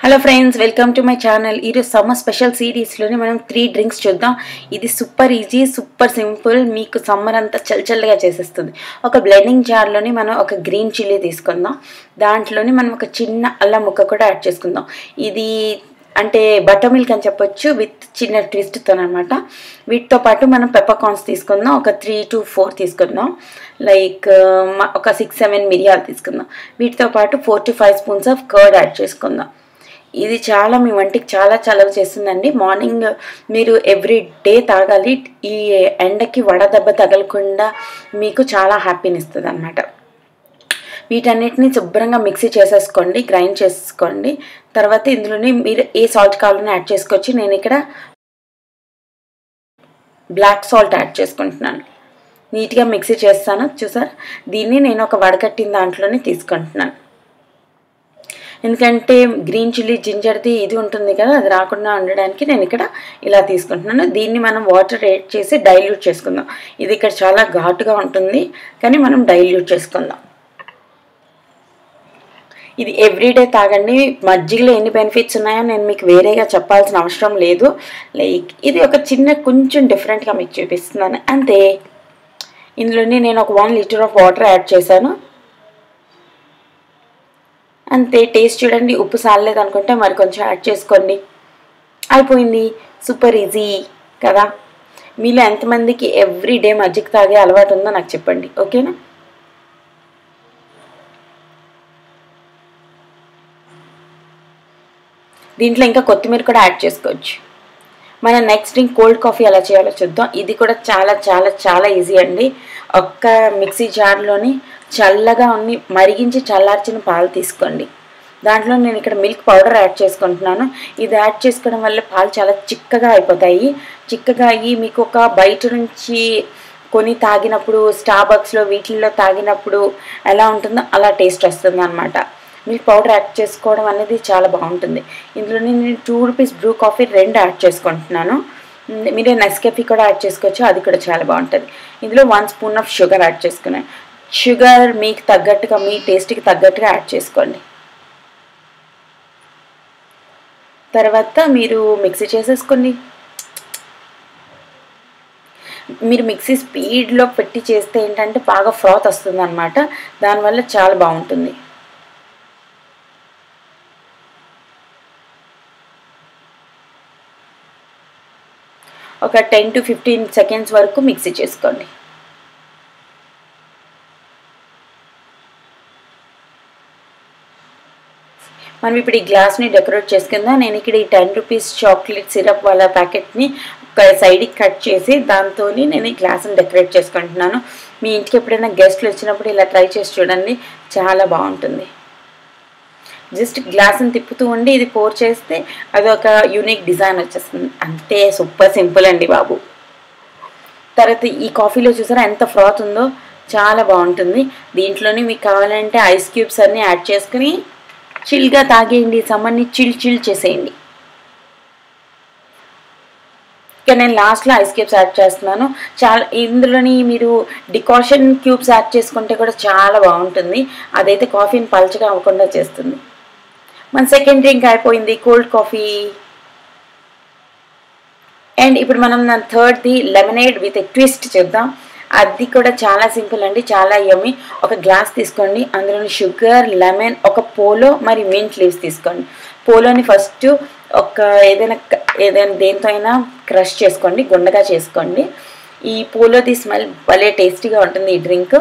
hello friends welcome to my channel ఈరోజు summer special సిరీస్లోనే మనం త్రీ డ్రింక్స్ చూద్దాం ఇది సూపర్ ఈజీ సూపర్ సింపుల్ మీకు సమ్మర్ అంతా చల్లచల్లగా చేసేస్తుంది ఒక బ్లెండింగ్ జార్లోని మనం ఒక గ్రీన్ చిల్లీ తీసుకుందాం దాంట్లోని మనం ఒక చిన్న అల్లం ముక్క కూడా యాడ్ చేసుకుందాం ఇది అంటే బటర్ మిల్క్ అని చెప్పొచ్చు విత్ చిన్న ట్విస్ట్తో అనమాట వీటితో పాటు మనం పెప్పర్ కార్న్స్ తీసుకుందాం ఒక త్రీ టు ఫోర్ తీసుకుందాం లైక్ ఒక సిక్స్ సెవెన్ మిరియాలు తీసుకుందాం వీటితో పాటు four to five spoons of curd add చేసుకుందాం ఇది చాలా మీ వంటికి చాలా చలవ చేస్తుందండి మార్నింగ్ మీరు ఎవ్రీ డే తాగాలి ఈ ఎండకి వడదెబ్బ తగలకుండా మీకు చాలా హ్యాపీని ఇస్తుంది అనమాట వీటన్నిటిని శుభ్రంగా మిక్సీ చేసేసుకోండి గ్రైండ్ చేసుకోండి తర్వాత ఇందులోని మీరు ఏ సాల్ట్ కావాలని యాడ్ చేసుకోవచ్చు నేను ఇక్కడ బ్లాక్ సాల్ట్ యాడ్ చేసుకుంటున్నాను నీట్గా మిక్సీ చేస్తాను చూసారు దీన్ని నేను ఒక వడకట్టిన దాంట్లోనే తీసుకుంటున్నాను ఎందుకంటే గ్రీన్ చిల్లీ జింజర్ది ఇది ఉంటుంది కదా అది రాకుండా ఉండడానికి నేను ఇక్కడ ఇలా తీసుకుంటున్నాను దీన్ని మనం వాటర్ యాడ్ చేసి డైల్యూట్ చేసుకుందాం ఇది ఇక్కడ చాలా ఘాటుగా ఉంటుంది కానీ మనం డైల్యూట్ చేసుకుందాం ఇది ఎవ్రీడే తాగండి మజ్జిగలో ఎన్ని బెనిఫిట్స్ ఉన్నాయో నేను మీకు వేరేగా చెప్పాల్సిన అవసరం లేదు లైక్ ఇది ఒక చిన్న కొంచెం డిఫరెంట్గా మీకు చూపిస్తున్నాను అంతే ఇందులోని నేను ఒక one litre of water add చేశాను అంతే టేస్ట్ చూడండి ఉప్పు సాలలేదు అనుకుంటే మరి కొంచెం యాడ్ చేసుకోండి అయిపోయింది సూపర్ ఈజీ కదా మీలో ఎంతమందికి ఎవ్రీ డే మజ్జిగ తాగే అలవాటు ఉందో నాకు చెప్పండి ఓకేనా దీంట్లో ఇంకా కొత్తిమీర కూడా యాడ్ చేసుకోవచ్చు మన నెక్స్ట్ డ్రింక్ కోల్డ్ కాఫీ ఎలా చేయాలో చూద్దాం ఇది కూడా చాలా చాలా చాలా ఈజీ అండి ఒక్క మిక్సీ జార్లోని చల్లగా ఉన్ని మరిగించి చల్లార్చిన పాలు తీసుకోండి దాంట్లో నేను ఇక్కడ మిల్క్ పౌడర్ యాడ్ చేసుకుంటున్నాను ఇది యాడ్ చేసుకోవడం వల్ల పాలు చాలా చిక్కగా అయిపోతాయి చిక్కగా అయ్యి మీకు ఒక బయట నుంచి కొని తాగినప్పుడు స్టార్బక్స్లో వీటిల్లో తాగినప్పుడు ఎలా ఉంటుందో అలా టేస్ట్ వస్తుంది అనమాట మిల్క్ పౌడర్ యాడ్ చేసుకోవడం అనేది చాలా బాగుంటుంది ఇందులో నేను టూ రూపీస్ బ్రూ కాఫీ రెండు యాడ్ చేసుకుంటున్నాను మీరు నెస్కెఫీ కూడా యాడ్ చేసుకోవచ్చు అది కూడా చాలా బాగుంటుంది ఇందులో one spoon of sugar add చేసుకున్నాను షుగర్ మీకు తగ్గట్టుగా మీ టేస్ట్కి తగ్గట్టుగా యాడ్ చేసుకోండి తర్వాత మీరు మిక్సీ చేసేసుకోండి మీరు మిక్సీ స్పీడ్లో పెట్టి చేస్తే ఏంటంటే బాగా ఫ్రాత్ వస్తుంది అనమాట దానివల్ల చాలా బాగుంటుంది ఒక టెన్ టు ఫిఫ్టీన్ సెకండ్స్ వరకు మిక్సీ చేసుకోండి మనం ఇప్పుడు ఈ గ్లాస్ని డెకరేట్ చేసుకుందాం నేను ఇక్కడ ఈ టెన్ రూపీస్ చాక్లెట్ సిరప్ వాళ్ళ ప్యాకెట్ని ఒక సైడ్కి కట్ చేసి దాంతో నేను ఈ గ్లాస్ని డెకరేట్ చేసుకుంటున్నాను మీ ఇంటికి ఎప్పుడైనా గెస్ట్లు వచ్చినప్పుడు ఇలా ట్రై చేసి చూడండి చాలా బాగుంటుంది జస్ట్ గ్లాస్ని తిప్పుతూ ఉండి ఇది పోర్ చేస్తే అది ఒక యూనిక్ డిజైన్ వచ్చేస్తుంది అంతే సూపర్ సింపుల్ అండి బాబు తర్వాత ఈ కాఫీలో చూసారా ఎంత ఫ్రాత్ ఉందో చాలా బాగుంటుంది దీంట్లోనే మీకు కావాలంటే ఐస్ క్యూబ్స్ అన్నీ యాడ్ చేసుకుని చిల్గా తాగేయండి సమ్మర్ని చిల్ చిల్ చేసేయండి ఇక నేను లాస్ట్లో ఐస్ క్యూబ్స్ యాడ్ చేస్తున్నాను చాలా ఇందులోని మీరు డికాషన్ క్యూబ్స్ యాడ్ చేసుకుంటే కూడా చాలా బాగుంటుంది అదైతే కాఫీని పల్చగా అవ్వకుండా చేస్తుంది మన సెకండ్ డ్రింక్ అయిపోయింది కోల్డ్ కాఫీ అండ్ ఇప్పుడు మనం నా థర్డ్ది లెమనేడ్ విత్ ట్విస్ట్ చేద్దాం అది కూడా చాలా సింపుల్ అండి చాలా యమ్మి ఒక గ్లాస్ తీసుకోండి అందులోని షుగర్ లెమన్ ఒక పోలో మరి మింట్ లీవ్స్ తీసుకోండి పోలోని ఫస్ట్ ఒక ఏదైనా ఏదైనా దేంతో అయినా క్రష్ చేసుకోండి గుండగా చేసుకోండి ఈ పోలోది స్మెల్ భలే టేస్టీగా ఉంటుంది ఈ డ్రింక్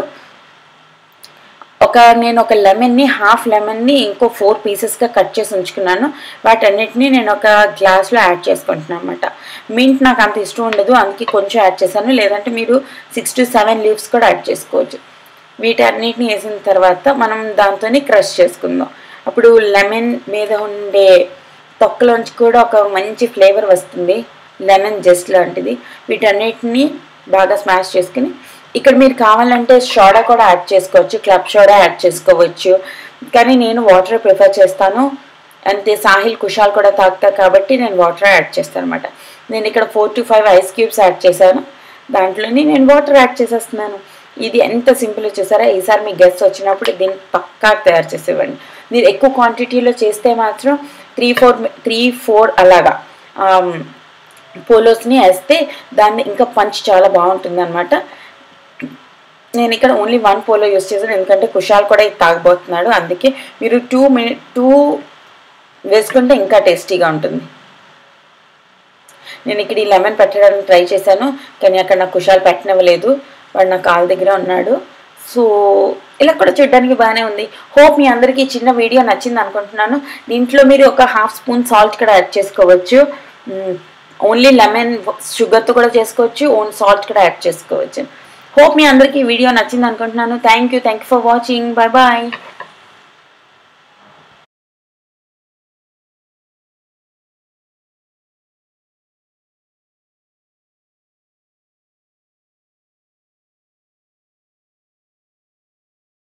ఒక నేను ఒక లెమన్ని హాఫ్ లెమన్ని ఇంకో ఫోర్ పీసెస్గా కట్ చేసి ఉంచుకున్నాను వాటన్నిటిని నేను ఒక గ్లాస్లో యాడ్ చేసుకుంటున్నాను అనమాట మింట్ నాకు అంత ఇష్టం ఉండదు అందుకే కొంచెం యాడ్ చేశాను లేదంటే మీరు సిక్స్ టు సెవెన్ లీవ్స్ కూడా యాడ్ చేసుకోవచ్చు వీటన్నిటిని వేసిన తర్వాత మనం దాంతో క్రష్ చేసుకుందాం అప్పుడు లెమన్ మీద ఉండే తొక్కలోంచి కూడా ఒక మంచి ఫ్లేవర్ వస్తుంది లెమన్ జస్ట్ లాంటిది వీటన్నిటిని బాగా స్మాష్ చేసుకుని ఇక్కడ మీరు కావాలంటే సోడా కూడా యాడ్ చేసుకోవచ్చు క్లబ్ సోడా యాడ్ చేసుకోవచ్చు కానీ నేను వాటర్ ప్రిఫర్ చేస్తాను అంతే సాహిల్ కుషాల్ కూడా తాగుతా కాబట్టి నేను వాటర్ యాడ్ చేస్తాను అనమాట నేను ఇక్కడ four to five ice cubes add చేశాను దాంట్లోని నేను వాటర్ యాడ్ చేసేస్తున్నాను ఇది ఎంత సింపుల్ చూసారా ఈసారి మీ గెస్ట్ వచ్చినప్పుడు దీన్ని పక్కా తయారు చేసేవ్వండి మీరు ఎక్కువ క్వాంటిటీలో చేస్తే మాత్రం త్రీ ఫోర్ త్రీ ఫోర్ అలాగా పోలోస్ని వేస్తే దాన్ని ఇంకా పంచ్ చాలా బాగుంటుంది అనమాట నేను ఇక్కడ ఓన్లీ వన్ పోలో యూస్ చేశాను ఎందుకంటే కుషాల్ కూడా ఇది తాగబోతున్నాడు అందుకే మీరు టూ మినిట్ టూ వేసుకుంటే ఇంకా టేస్టీగా ఉంటుంది నేను ఇక్కడ ఈ లెమన్ పెట్టడానికి ట్రై చేశాను కానీ అక్కడ నాకు కుషాల్ పెట్టనివ్వలేదు వాడు నా కాల్ దగ్గర ఉన్నాడు సో ఇలా కూడా చూడడానికి బాగానే ఉంది హోప్ మీ అందరికీ ఈ చిన్న వీడియో నచ్చింది అనుకుంటున్నాను దీంట్లో మీరు ఒక హాఫ్ స్పూన్ సాల్ట్ కూడా యాడ్ చేసుకోవచ్చు ఓన్లీ లెమన్ షుగర్తో కూడా చేసుకోవచ్చు ఓన్ సాల్ట్ కూడా యాడ్ చేసుకోవచ్చు హోప్ మీ అందరికీ ఈ వీడియో నచ్చింది అనుకుంటున్నాను thank you thank you for watching bye bye